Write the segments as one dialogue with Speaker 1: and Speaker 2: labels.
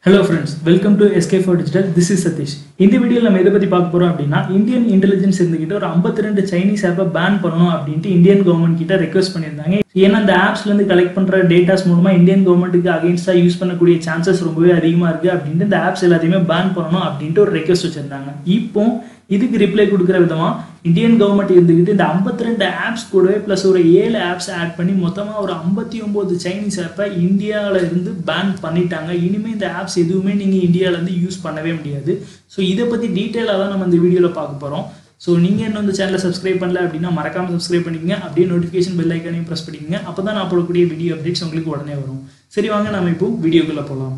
Speaker 1: hello friends welcome to SK for digital this is Sathish இந்த வீடியோவில் நம்ம எதை பற்றி பார்க்க போகிறோம் அப்படின்னா இந்தியன் இன்டெலிஜென்ஸ் இருந்துகிட்டு ஒரு 52 ரெண்டு சைனீஸ் ஆப்பை பேன் பண்ணணும் அப்படின்ட்டு இந்தியன் கவர்மெண்ட் கிட்ட ரெக்வஸ்ட் பண்ணியிருந்தாங்க ஏன்னா அந்த ஆப்ஸ்லேருந்து கலெக்ட் பண்ணுற டேட்டாஸ் மூலமாக இந்தியன் கவர்மெண்ட்டுக்கு அகேன்ஸ்டாக யூஸ் பண்ணக்கூடிய சான்சஸ் ரொம்பவே அதிகமாக இருக்குது அப்படின்ட்டு இந்த ஆப்ஸ் எல்லாத்தையுமே பேன் பண்ணணும் அப்படின்ட்டு ஒரு ரெக்வஸ்ட் வச்சுருந்தாங்க இப்போ இதுக்கு ரிப்ளை கொடுக்குற விதமா இந்தியன் கவர்மெண்ட் இருந்துக்கிட்டு இந்த 52 ரெண்டு ஆப்ஸ் கூடவே ப்ளஸ் ஒரு ஏழு ஆப்ஸ் ஆட் பண்ணி மொத்தமாக ஒரு ஐம்பத்தி ஒம்பது சைனீஸ் ஆப்பை இந்தியாவில் இருந்து பேன் பண்ணிட்டாங்க இனிமேல் இந்த ஆப்ஸ் எதுவுமே நீங்கள் இந்தியாவிலேருந்து யூஸ் பண்ணவே முடியாது ஸோ இதை பற்றி டீட்டெயிலாக தான் நம்ம இந்த வீடியோவில் பார்க்க போகிறோம் ஸோ நீங்கள் இன்னும் இந்த சேனலை சப்ஸ்கிரைப் பண்ணல அப்படின்னா மறக்காமல் சப்ஸ்கிரைப் பண்ணிக்கங்க அப்படியே நோட்டிஃபிகேஷன் பெல் ஐக்கானையும் ப்ரெஸ் பண்ணிக்கங்க அப்போ தான் நான் போடக்கூடிய வீடியோ அப்டேட்ஸ் உங்களுக்கு உடனே வரும் சரி வாங்க நம்ம இப்போ வீடியோக்குள்ளே போகலாம்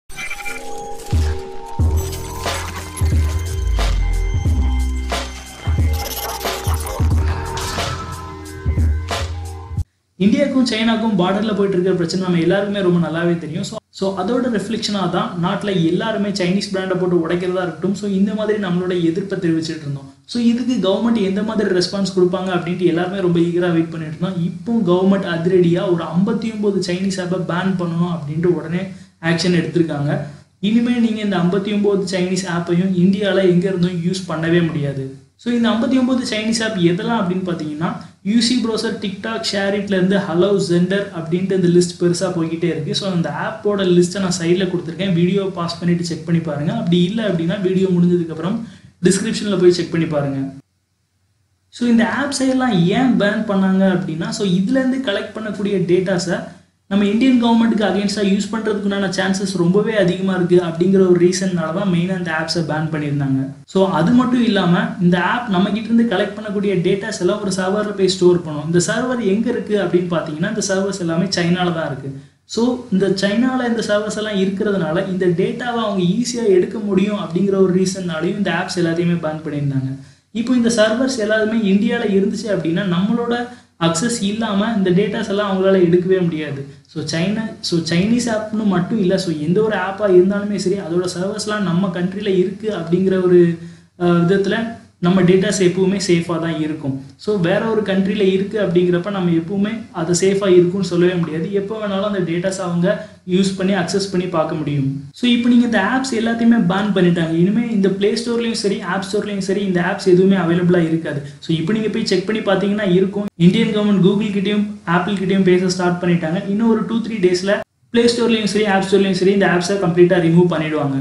Speaker 1: இந்தியாவுக்கும் சைனாக்கும் பார்டரில் போயிட்டு இருக்கிற பிரச்சனை நம்ம எல்லாருக்குமே ரொம்ப நல்லாவே தெரியும் ஸோ ஸோ அதோட ரிஃப்ளெக்ஷனாக தான் நாட்டில் எல்லாருமே சைனீஸ் பிராண்டை போட்டு உடைக்கிறதா இருக்கட்டும் ஸோ இந்த மாதிரி நம்மளோட எதிர்ப்பை தெரிவிச்சிட்டு இருந்தோம் ஸோ இதுக்கு கவர்மெண்ட் எந்த மாதிரி ரெஸ்பான்ஸ் கொடுப்பாங்க அப்படின்ட்டு எல்லாருமே ரொம்ப ஈகராக வெயிட் பண்ணிட்டு இருந்தோம் இப்போ கவர்மெண்ட் அதிரடியாக ஒரு ஐம்பத்தி ஒம்பது சைனீஸ் ஆப்பை பேன் பண்ணணும் அப்படின்ட்டு உடனே ஆக்ஷன் எடுத்திருக்காங்க இனிமேல் நீங்கள் இந்த ஐம்பத்தி ஒம்பது சைனீஸ் ஆப்பையும் இந்தியாவில் எங்கே இருந்தும் யூஸ் பண்ணவே முடியாது ஸோ இந்த ஐம்பத்தி ஒம்பது சைனீஸ் ஆப் எதெல்லாம் அப்படின்னு பார்த்தீங்கன்னா யூசி ப்ரௌசர் டிக்டாக் ஷேரிட்லேருந்து ஹலோ ஜெண்டர் அப்படின்ட்டு இந்த லிஸ்ட் பெருசாக போய்கிட்டே இருக்குது ஸோ அந்த ஆப்போட லிஸ்ட்டை நான் சைடில் கொடுத்துருக்கேன் வீடியோ பாஸ் பண்ணிவிட்டு செக் பண்ணி பாருங்கள் அப்படி இல்லை அப்படின்னா வீடியோ முடிஞ்சதுக்கப்புறம் டிஸ்கிரிப்ஷனில் போய் செக் பண்ணி பாருங்கள் ஸோ இந்த ஆப்ஸை எல்லாம் ஏன் பேன் பண்ணாங்க அப்படின்னா ஸோ இதுலேருந்து கலெக்ட் பண்ணக்கூடிய டேட்டாஸை நம்ம இந்தியன் கவர்மெண்ட்டுக்கு அகேன்ஸ்டாக யூஸ் பண்ணுறதுக்குண்டான சான்சஸ் ரொம்பவே அதிகமாக இருக்குது அப்படிங்கிற ஒரு ரீசன்னால தான் மெயினாக இந்த ஆப்ஸை பேன் பண்ணியிருந்தாங்க ஸோ அது மட்டும் இல்லாமல் இந்த ஆப் நம்மகிட்ட இருந்து கலெக்ட் பண்ணக்கூடிய டேட்டாஸ் எல்லாம் ஒரு சர்வரில் போய் ஸ்டோர் பண்ணும் இந்த சர்வர் எங்கே இருக்குது அப்படின்னு பார்த்தீங்கன்னா இந்த சர்வர்ஸ் எல்லாமே சைனாவில் தான் இருக்குது ஸோ இந்த சைனாவில் இந்த சர்வர்ஸ் எல்லாம் இருக்கிறதுனால இந்த டேட்டாவை அவங்க ஈஸியாக எடுக்க முடியும் அப்படிங்கிற ஒரு ரீசன்னாலையும் இந்த ஆப்ஸ் எல்லாத்தையுமே பேன் பண்ணியிருந்தாங்க இப்போ இந்த சர்வர்ஸ் எல்லாருமே இந்தியாவில் இருந்துச்சு அப்படின்னா நம்மளோட அக்சஸ் இல்லாமல் இந்த டேட்டாஸ் எல்லாம் அவங்களால எடுக்கவே முடியாது ஸோ சைனா ஸோ சைனீஸ் ஆப்னு மட்டும் இல்லை ஸோ எந்த ஒரு ஆப்பாக இருந்தாலுமே சரி அதோட சர்வர்ஸ்லாம் நம்ம கண்ட்ரியில் இருக்குது அப்படிங்கிற ஒரு விதத்தில் நம்ம டேட்டாஸ் எப்பவுமே சேஃபாக தான் இருக்கும் ஸோ வேற ஒரு கண்ட்ரியில் இருக்குது அப்படிங்கிறப்ப நம்ம எப்பவுமே அது சேஃபாக இருக்கும்னு சொல்லவே முடியாது எப்போ வேணாலும் அந்த டேட்டாஸ் அவங்க யூஸ் பண்ணி அக்சஸ் பண்ணி பார்க்க முடியும் ஸோ இப்போ நீங்கள் இந்த ஆப்ஸ் எல்லாத்தையுமே பேன் பண்ணிட்டாங்க இனிமேல் இந்த ப்ளே ஸ்டோர்லையும் சரி ஆப் ஸ்டோர்லையும் சரி இந்த ஆப்ஸ் எதுவுமே அவைலபிளாக இருக்காது ஸோ இப்போ நீங்கள் போய் செக் பண்ணி பார்த்தீங்கன்னா இருக்கும் இந்தியன் கவர்மெண்ட் கூகுள் கிட்டேயும் ஆப்பிள் கிட்டேயும் பேச ஸ்டார்ட் பண்ணிட்டாங்க இன்னும் ஒரு டூ த்ரீ டேஸில் ப்ளே ஸ்டோர்லையும் சரி ஆப் ஸ்டோர்லையும் சரி இந்த ஆப்ஸை கம்ப்ளீட்டாக ரிமூவ் பண்ணிடுவாங்க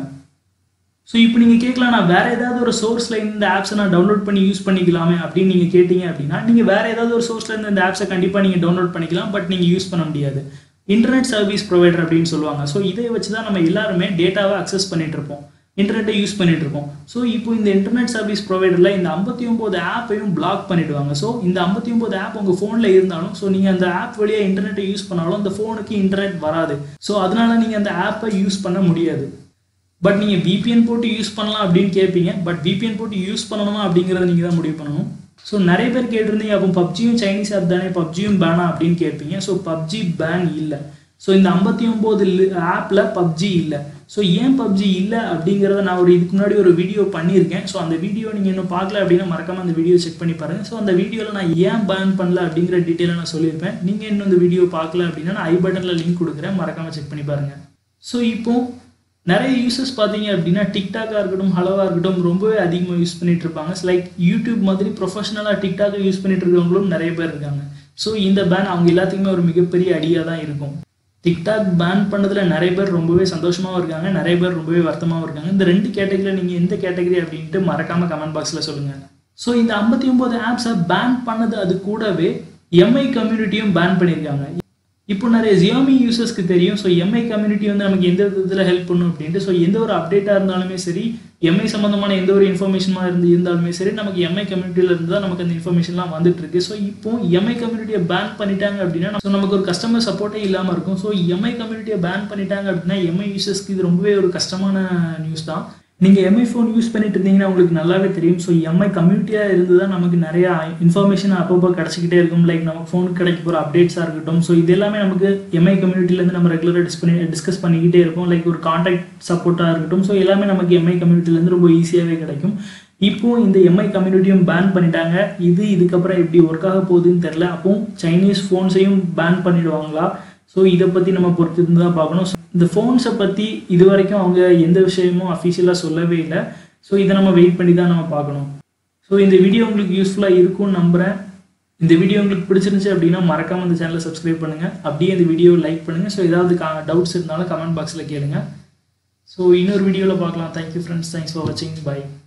Speaker 1: ஸோ இப்போ நீங்கள் கேட்கலாம் நான் வேறு ஏதாவது ஒரு சோர்ஸில் இந்த ஆப்ஸை நான் டவுன்லோட் பண்ணி யூஸ் பண்ணிக்கலாமே அப்படின்னு நீங்கள் கேட்டிங்க அப்படின்னா நீங்கள் வேறு ஏதாவது ஒரு சோர்ஸில் இருந்து இந்த ஆப்ஸை கண்டிப்பாக நீங்கள் டவுன்லோட் பண்ணிக்கலாம் பட் நீங்கள் யூஸ் பண்ண முடியாது இன்டர்நெட் சர்வீஸ் ப்ரொவைடர் அப்படின்னு சொல்லுவாங்க ஸோ இதை வச்சு தான் நம்ம எல்லாருமே டேட்டாவை அக்சஸ் பண்ணிட்டு இருப்போம் இன்டர்நெட்டை யூஸ் பண்ணிட்டு இருக்கோம் ஸோ இப்போ இந்த இன்டர்நெட் சர்வீஸ் ப்ரொவைடரில் இந்த ஐம்பத்தி ஒம்பது ஆப்பையும் பிளாக் பண்ணிடுவாங்க ஸோ இந்த ஐம்பத்தி ஒம்பது ஆப் உங்கள் ஃபோனில் இருந்தாலும் ஸோ நீங்கள் அந்த ஆப் வழியாக இன்டர்நெட்டை யூஸ் பண்ணாலும் அந்த ஃபோனுக்கு இன்டர்நெட் வராது ஸோ அதனால நீங்கள் அந்த ஆப்பை யூஸ் பண்ண முடியாது பட் நீங்கள் விபிஎன் போட்டு யூஸ் பண்ணலாம் அப்படின்னு கேட்பீங்க பட் விபிஎன் போட்டு யூஸ் பண்ணணுமா அப்படிங்கிறத நீங்கள் தான் முடிவு பண்ணணும் ஸோ நிறைய பேர் கேட்டிருந்தீங்க அப்போ பப்ஜியும் சைனீஸ் ஆப் தானே பப்ஜியும் பேனா அப்படின்னு கேட்பீங்க ஸோ பப்ஜி பேன் இல்லை ஸோ இந்த ஐம்பத்தி ஒம்பது ஆப்பில் பப்ஜி இல்லை ஸோ ஏன் பப்ஜி இல்லை அப்படிங்கிறத நான் ஒரு இதுக்கு முன்னாடி ஒரு வீடியோ பண்ணியிருக்கேன் ஸோ அந்த வீடியோ நீங்கள் இன்னும் பார்க்கல அப்படின்னா மறக்காம அந்த வீடியோ செக் பண்ணி பாருங்கள் ஸோ அந்த வீடியோவில் நான் ஏன் பேன் பண்ணல அப்படிங்கிற டீட்டெயிலாக நான் சொல்லியிருப்பேன் நீங்கள் இன்னும் இந்த வீடியோ பார்க்கல அப்படின்னா நான் ஐ பட்டனில் லிங்க் கொடுக்குறேன் மறக்காமல் செக் பண்ணி பாருங்கள் ஸோ இப்போ நிறைய யூசர்ஸ் பார்த்தீங்க அப்படின்னா டிக்டாக்காக இருக்கட்டும் ஹலோவாக இருக்கட்டும் ரொம்பவே அதிகமாக யூஸ் பண்ணிட்டு இருப்பாங்க லைக் யூடியூப் மாதிரி ப்ரொஃபஷனலாக டிக்டாக்கை யூஸ் பண்ணிட்டு இருக்கிறவங்களும் நிறைய பேர் இருக்காங்க ஸோ இந்த பேன் அவங்க எல்லாத்துக்குமே ஒரு மிகப்பெரிய அடியாக தான் இருக்கும் டிக்டாக் பேன் பண்ணதில் நிறைய பேர் ரொம்பவே சந்தோஷமாகவும் இருக்காங்க நிறைய பேர் ரொம்பவே வருத்தமாகவும் இருக்காங்க இந்த ரெண்டு கேட்டகரியில் நீங்கள் எந்த கேட்டகரி அப்படின்ட்டு மறக்காமல் கமெண்ட் பாக்ஸில் சொல்லுங்கள் ஸோ இந்த ஐம்பத்தி ஒம்பது ஆப்ஸை பேன் பண்ணது அது கூடவே எம்ஐ கம்யூனிட்டியும் பேன் பண்ணியிருக்காங்க இப்போ நிறைய ஜியோமி யூசர்ஸ்க்கு தெரியும் ஸோ எம்ஐ கம்யூனிட்டி வந்து நமக்கு எந்த விதத்தில் ஹெல்ப் பண்ணும் அப்படின்ட்டு ஸோ எந்த ஒரு அப்டேட்டாக இருந்தாலுமே சரி எம்ஐ சம்மந்தமான எந்த ஒரு இன்ஃபர்மேஷனாக இருந்து இருந்தாலுமே சரி நமக்கு எம்ஐ கம்யூனிட்டியில் இருந்து தான் நமக்கு அந்த இன்ஃபர்மேஷன்லாம் வந்துட்டு இருக்கு ஸோ இப்போ எம்ஐ கம்யூனிட்டியை பேன் பண்ணிட்டாங்க அப்படின்னா ஸோ நமக்கு ஒரு கஸ்டமர் சப்போர்ட்டே இல்லாமல் இருக்கும் ஸோ எம்ஐ கம்யூனிட்டியை பேன் பண்ணிட்டாங்க அப்படின்னா எம்ஐ யூசர்ஸ்க்கு இது ரொம்பவே ஒரு கஷ்டமான நியூஸ் தான் நீங்கள் எம்ஐ ஃபோன் யூஸ் பண்ணிட்டு இருந்தீங்கன்னா உங்களுக்கு நல்லாவே தெரியும் ஸோ எம்ஐ கம்யூனிட்டியாக இருந்து தான் நமக்கு நிறையா இன்ஃபர்மேஷன் அப்பப்போ கிடச்சிக்கிட்டே இருக்கும் லைக் நமக்கு ஃபோனுக்கு கிடைக்க போகிற அப்டேட்ஸாக இருக்கட்டும் ஸோ இது எல்லாமே நமக்கு எம்ஐ கம்யூனிட்டிலேருந்து நம்ம ரெகுலராக டிஸ் பண்ணி டிஸ்கஸ் பண்ணிக்கிட்டே இருப்போம் லைக் ஒரு கான்டாக்ட் சப்போர்ட்டாக இருக்கட்டும் ஸோ எல்லாமே நமக்கு எம்ஐ கம்யூனிட்டிலேருந்து ரொம்ப ஈஸியாகவே கிடைக்கும் இப்போ இந்த எம்ஐ கம்யூனிட்டியும் பேன் பண்ணிட்டாங்க இது இதுக்கப்புறம் எப்படி ஒர்க் ஆக போகுதுன்னு தெரில அப்போ சைனீஸ் ஃபோன்ஸையும் பேன் பண்ணிடுவாங்களா ஸோ இதை பற்றி நம்ம பொறுத்து தான் பார்க்கணும் இந்த ஃபோன்ஸை பற்றி இது வரைக்கும் அவங்க எந்த விஷயமும் அஃபிஷியலாக சொல்லவே இல்லை ஸோ இதை நம்ம வெயிட் பண்ணி தான் நம்ம பார்க்கணும் ஸோ இந்த வீடியோ உங்களுக்கு யூஸ்ஃபுல்லாக இருக்கும்னு நம்புகிறேன் இந்த வீடியோ உங்களுக்கு பிடிச்சிருந்துச்சு அப்படின்னா மறக்காம இந்த சேனலை சப்ஸ்கிரைப் பண்ணுங்கள் அப்படியே இந்த வீடியோ லைக் பண்ணுங்கள் ஸோ ஏதாவது டவுட்ஸ் இருந்தாலும் கமெண்ட் பாக்ஸில் கேளுங்க ஸோ இன்னொரு வீடியோவில் பார்க்கலாம் தேங்க்யூ ஃப்ரெண்ட்ஸ் தேங்க்ஸ் ஃபார் வாட்சிங் பை